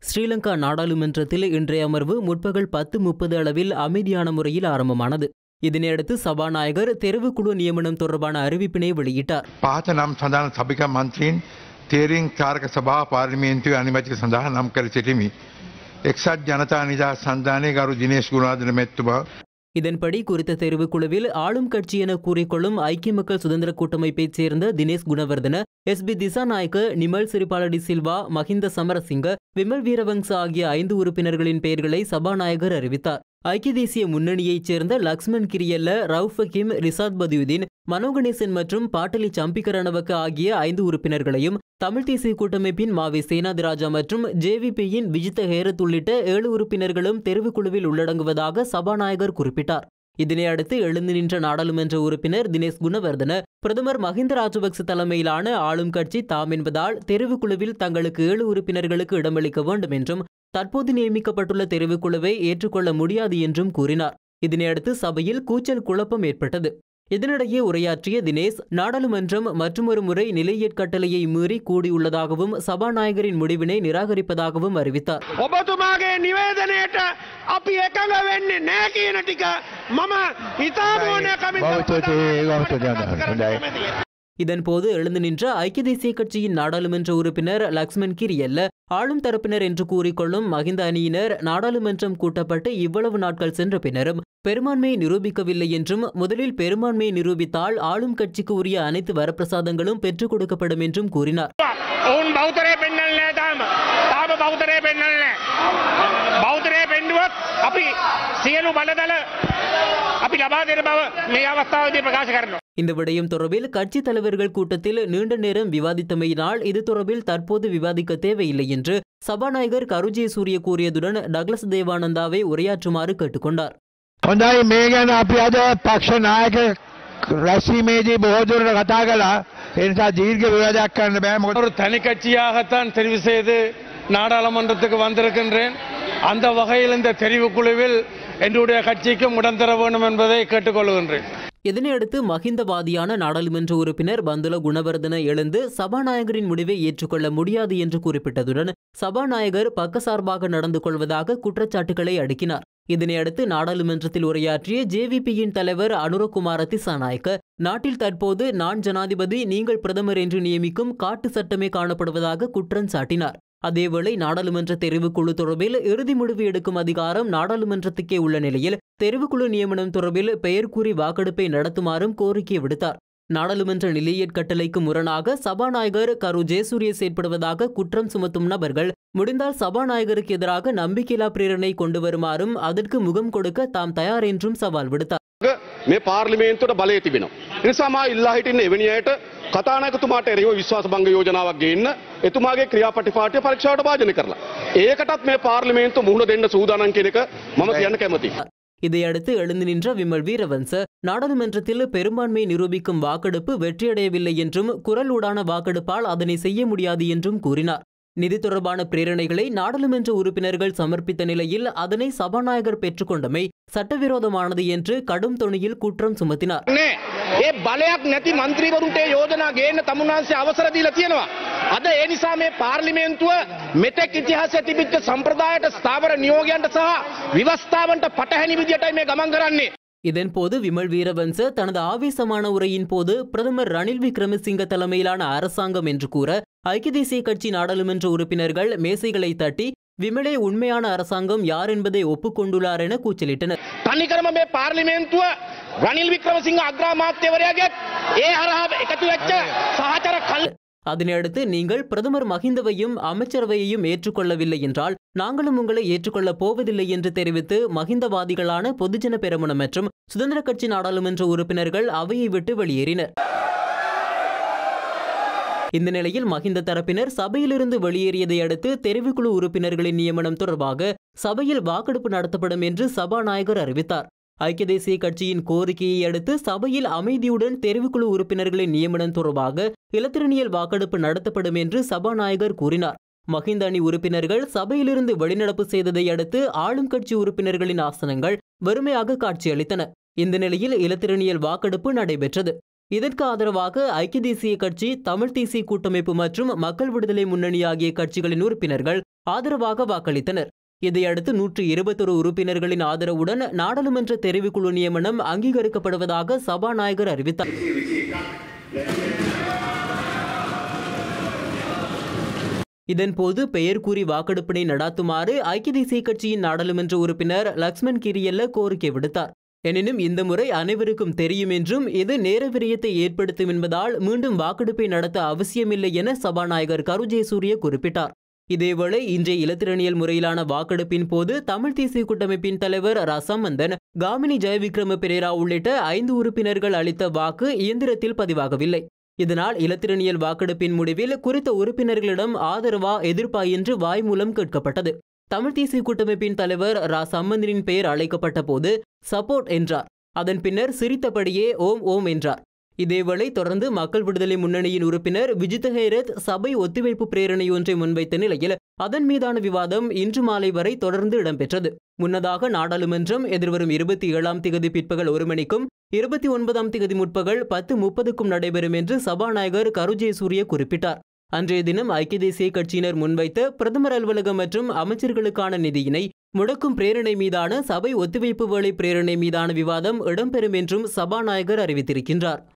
ஸ்ரீலங்கா நாடாளுமன்றத்தில் இன்றைய அமர்வு முற்பகல் பத்து முப்பது அளவில் அமைதியான முறையில் ஆரம்பமானது இதனையடுத்து சபாநாயகர் தெரிவுக்குழு நியமனம் தொடர்பான அறிவிப்பினை வெளியிட்டார் පහත නම් සඳහන සභික මන්ත්‍රීන් තේරින් කාරක සභා පාර්ලිමේන්තුවේ අනිමැතික සඳහා නම් කර සිටිමි. එක්සත් ජනතා නිදා සන්ධානය ගරු දිනේශ් ගුණාදන මෙත්තු බව இதன்படி குறித்த தெரிவுக்குழுவில் ஆளும் கட்சி என கூறிக்கொள்ளும் ஐக்கிய மக்கள் சுதந்திர கூட்டமைப்பைச் சேர்ந்த தினேஷ் குணவர்தன எஸ் பி திசாநாயக்க நிமல் சிறிபாலடி சில்வா மஹிந்த சமரசிங்க விமல் வீரவங்ச ஆகிய ஐந்து உறுப்பினர்களின் பெயர்களை சபாநாயகர் அறிவித்தார் ஐக்கிய தேசிய முன்னணியைச் சேர்ந்த லக்ஷ்மண் கிரியல்ல ரவுஃப் ஹக்கீம் ரிசாத் பதியுதீன் மனோகணேசன் மற்றும் பாட்டலி சம்பிக்கரணவக்க ஆகிய ஐந்து உறுப்பினர்களையும் தமிழ் தேசிய கூட்டமைப்பின் மாவி சேனாதிராஜா மற்றும் ஜேவிபியின் விஜித்த ஹேரத் உள்ளிட்ட ஏழு உறுப்பினர்களும் தெரிவுக்குழுவில் உள்ளடங்குவதாக சபாநாயகர் குறிப்பிட்டார் இதனை அடுத்து எழுந்து நின்ற நாடாளுமன்ற உறுப்பினர் தினேஷ் குணவர்தன பிரதமர் மஹிந்த ராஜபக்ச தலைமையிலான ஆளும் கட்சி தாம் என்பதால் தெரிவுக்குழுவில் தங்களுக்கு ஏழு உறுப்பினர்களுக்கு இடமளிக்க வேண்டும் என்றும் தற்போது நியமிக்கப்பட்டுள்ள தெரிவுக்குழுவை ஏற்றுக்கொள்ள முடியாது என்றும் கூறினார் இதனையடுத்து சபையில் கூச்சல் குழப்பம் ஏற்பட்டது இதனிடையே உரையாற்றிய தினேஷ் நாடாளுமன்றம் மற்றொரு முறை நிலையற் கட்டளையை மீறி கூடியுள்ளதாகவும் சபாநாயகரின் முடிவினை நிராகரிப்பதாகவும் அறிவித்தார் ඔබතුමාගේ නිවේදනයට අපි එකඟ වෙන්නේ නෑ කියන ටික මම හිතාමෝනය කමින් இதன்போது எழுந்து நின்ற ஐக்கிய தேசிய கட்சியின் நாடாளுமன்ற உறுப்பினர் லக்ஷ்மண் கிரியல்ல ஆளும் தரப்பினர் என்று கூறிக்கொள்ளும் மகிந்த அணியினர் நாடாளுமன்றம் கூட்டப்பட்டு இவ்வளவு நாட்கள் சென்ற பின்னரும் பெரும்பான்மையை நிரூபிக்கவில்லை என்றும் முதலில் பெரும்பான்மையை நிரூபித்தால் ஆளும் கட்சிக்கு உரிய அனைத்து வரப்பிரசாதங்களும் பெற்றுக் கொடுக்கப்படும் என்றும் கூறினார் ඔවුන් බෞතරය පෙන්නල් නෑ තාම තාම බෞතරය පෙන්නල් නෑ බෞතරය පෙන්ඩුවත් අපි සියලු බලදල අපි ලබා දෙන බව මේ අවස්ථාවදී ප්‍රකාශ කරනවා. இந்த விடயம் தொடர்பில் கட்சித் தலைவர்கள் கூட்டத்தில் நீண்ட நேரம் விவாதித்தமையினால் இது தொடர்பில் தற்போது விவாதிக்க தேவையில்லை என்று சபாநாயகர் கருஜே சூரிய கூறியதுடன் டக்ளஸ் தேவானந்தாவை உரையாற்றுமாறு கேட்டுக்கொண்டார் හොඳයි මේ ගැන අපි අද පක්ෂ නායක රැස්වීමේදී බොහෝදුරට කතා කලා එනිසා දීර්ඝ විවාදයක් කරන්න බෑ මොකද ஒரு தனி கட்சியாகத்தான் தெரிவு செய்து நாடாளுமன்றத்துக்கு வந்திருக்கின்றேன் அந்த வகையில் இந்த தெரிவுக்குழுவில் என்னுடைய கட்சிக்கும் உடன் தர வேண்டும் என்பதை கேட்டுக்கொள்கின்றேன் இதனையடுத்து மகிந்தவாதியான நாடாளுமன்ற உறுப்பினர் பந்துல குணவர்தன எழுந்து சபாநாயகரின் முடிவை ஏற்றுக்கொள்ள முடியாது என்று குறிப்பிட்டதுடன் சபாநாயகர் பக்கசார்பாக நடந்து கொள்வதாக குற்றச்சாட்டுகளை அடுக்கினார் இதனையடுத்து நாடாளுமன்றத்தில் உரையாற்றிய ஜேவிபியின் தலைவர் அனுரகுமார திசாநாயக்க நாட்டில் தற்போது நான் ஜனாதிபதி நீங்கள் பிரதமர் என்று நியமிக்கும் காட்டு சட்டமே காணப்படுவதாக குற்றம் சாட்டினார் அதேவேளை நாடாளுமன்ற தெரிவுக்குழு தொடர்பில் இறுதி முடிவு எடுக்கும் அதிகாரம் நாடாளுமன்றத்துக்கே உள்ள நிலையில் தெரிவுக்குழு நியமனம் தொடர்பில் பெயர் கூறி வாக்கெடுப்பை நடத்துமாறும் கோரிக்கை விடுத்தார் நாடாளுமன்ற நிலையற் கட்டளைக்கு முரணாக சபாநாயகர் கரு ஜெயசூரிய செயற்படுவதாக குற்றம் சுமத்தும் நபர்கள் முடிந்தால் சபாநாயகருக்கு எதிராக நம்பிக்கையில்லா பிரேரணை கொண்டு வருமாறும் அதற்கு முகம் கொடுக்க தாம் தயார் என்றும் சவால் விடுத்தார் මේ පාර්ලිමේන්තුවට බලය තිබෙනවා. එනිසා මා ඉල්ලා හිටින්න එවැනි අයට කතානායකතුමාට එරෙහිව විශ්වාස භංග යෝජනාවක් ගේන්න එතුමාගේ ක්‍රියාපටිපාටිය පරීක්ෂාවට භාජනය කරලා. ඒකටත් මේ පාර්ලිමේන්තුව මුහුණ දෙන්න සූදානම් කියන එක මම කියන්න කැමතියි. இதையடுத்து எழுந்து நின்ற விமல் வீரவன்ச நாடாளுமன்றத்தில் பெரும்பான்மையை நிரூபிக்கும் வாக்கெடுப்பு வெற்றியடையவில்லை என்றும் குரலூடான வாக்கெடுப்பால் அதனை செய்ய முடியாது என்றும் கூறினார் நிதி தொடர்பான பிரேரணைகளை நாடாளுமன்ற உறுப்பினர்கள் சமர்ப்பித்த நிலையில் அதனை சபாநாயகர் பெற்றுக்கொண்டமை சட்டவிரோதமானது என்று கடும் தொனியில் குற்றம் சுமத்தினார் නෑ ඒ බලයක් නැති මන්ත්‍රීවරුන්ට ඒ යෝජනා ගේන්න තමුන්වහන්සේ අවසර දීලා තියෙනවා. අද ඒ නිසා මේ පාර්ලිමේන්තුව මෙතෙක් ඉතිහාසයේ තිබිච්ච සම්ප්‍රදායට ස්ථාවර නියෝගයන්ට සහ විවස්ථාවන්ට පටහැනි විදියටයි මේ ගමන් කරන්නේ. இதன்போது விமல் வீரவன்ச தனது ஆவேசமான உரையின் போது பிரதமர் ரணில் விக்ரமசிங்க தலைமையிலான அரசாங்கம் என்று கூற ஐக்கிய தேசிய கட்சி நாடாளுமன்ற உறுப்பினர்கள் மேசைகளை தட்டி விமலே உண்மையான அரசாங்கம் யார் என்பதை ஒப்புக்கொண்டுள்ளார் என கூச்சலிட்டனர் තනිකරම මේ පාර්ලිමේන්තුව රනිල් වික්‍රමසිංහ අග්‍රාමාත්‍යවරයාගෙත් ඒ හරහා එකතු වෙච්ච සහචර කල් அதனையடுத்து நீங்கள் பிரதமர் மஹிந்தவையும் அமைச்சரவையையும் ஏற்றுக்கொள்ளவில்லை என்றால் நாங்களும் உங்களை ஏற்றுக்கொள்ளப் போவதில்லை என்று தெரிவித்து மஹிந்தவாதிகளான பொதுஜன பெரமுன மற்றும் சுதந்திர கட்சி நாடாளுமன்ற உறுப்பினர்கள் அவையை விட்டு வெளியேறினர் இந்த நிலையில் மஹிந்த தரப்பினர் சபையிலிருந்து வெளியேறியதை அடுத்து தெரிவுக்குழு உறுப்பினர்களின் நியமனம் தொடர்பாக சபையில் வாக்கெடுப்பு நடத்தப்படும் என்று சபாநாயகர் அறிவித்தார் ஐக்கிய தேசிய கட்சியின் கோரிக்கையை அடுத்து சபையில் அமைதியுடன் தெரிவுக்குழு உறுப்பினர்களின் நியமனம் தொடர்பாக இலத்திரனியல் வாக்கெடுப்பு நடத்தப்படும் என்று சபாநாயகர் கூறினார் மஹிந்த அணி உறுப்பினர்கள் சபையிலிருந்து வெளிநடப்பு செய்ததை அடுத்து ஆளும் கட்சி உறுப்பினர்களின் ஆசனங்கள் வெறுமையாக காட்சியளித்தன இந்த நிலையில் இலத்திரனியல் வாக்கெடுப்பு நடைபெற்றது இதற்கு ஆதரவாக ஐக்கிய தேசிய கட்சி தமிழ் தேசிய கூட்டமைப்பு மற்றும் மக்கள் விடுதலை முன்னணி ஆகிய கட்சிகளின் உறுப்பினர்கள் ஆதரவாக வாக்களித்தனர் இதையடுத்து நூற்று இருபத்தொரு உறுப்பினர்களின் ஆதரவுடன் நாடாளுமன்ற தெரிவுக்குழு நியமனம் அங்கீகரிக்கப்படுவதாக சபாநாயகர் அறிவித்தார் இதன்போது பெயர் கூறி வாக்கெடுப்பினை நடாத்துமாறு ஐக்கிய தேசிய கட்சியின் நாடாளுமன்ற உறுப்பினர் லக்ஷ்மண் கிரியல்ல கோரிக்கை விடுத்தார் எனினும் இந்த முறை அனைவருக்கும் தெரியும் என்றும் இது நேர விரயத்தை ஏற்படுத்தும் என்பதால் மீண்டும் வாக்கெடுப்பை நடத்த அவசியமில்லை என சபாநாயகர் கரு ஜெயசூரிய குறிப்பிட்டார் இதேவேளை இன்றைய இலத்திரனியல் முறையிலான வாக்கெடுப்பின் போது தமிழ் தேசிய கூட்டமைப்பின் தலைவர் ரசமந்தன் காமினி ஜெயவிக்ரம பெரேரா உள்ளிட்ட ஐந்து உறுப்பினர்கள் அளித்த வாக்கு இயந்திரத்தில் பதிவாகவில்லை இதனால் இலத்திரனியல் வாக்கெடுப்பின் முடிவில் குறித்த உறுப்பினர்களிடம் ஆதரவா எதிர்ப்பா என்று வாய்மூலம் கேட்கப்பட்டது தமிழ் தேசிய கூட்டமைப்பின் தலைவர் ரா சம்பந்தனின் பெயர் அழைக்கப்பட்ட போது சப்போர்ட் என்றார் அதன் பின்னர் சிரித்தபடியே ஓம் ஓம் என்றார் இதேவேளை தொடர்ந்து மக்கள் விடுதலை முன்னணியின் உறுப்பினர் விஜித ஹேரத் சபை ஒத்திவைப்பு பிரேரணை ஒன்றை முன்வைத்த நிலையில் அதன் மீதான விவாதம் இன்று மாலை வரை தொடர்ந்து இடம்பெற்றது முன்னதாக நாடாளுமன்றம் எதிர்வரும் இருபத்தி ஏழாம் திகதி பிற்பகல் ஒரு மணிக்கும் இருபத்தி ஒன்பதாம் திகதி முற்பகல் பத்து முப்பதுக்கும் நடைபெறும் என்று சபாநாயகர் கருஜே சூரிய குறிப்பிட்டார் அன்றைய தினம் ஐக்கிய தேசிய கட்சியினர் முன்வைத்த பிரதமர் அலுவலகம் மற்றும் அமைச்சர்களுக்கான நிதியினை முடக்கும் பிரேரணை மீதான சபை ஒத்திவைப்பு வேளை பிரேரணை மீதான விவாதம் இடம்பெறும் என்றும் சபாநாயகர் அறிவித்திருக்கின்றார்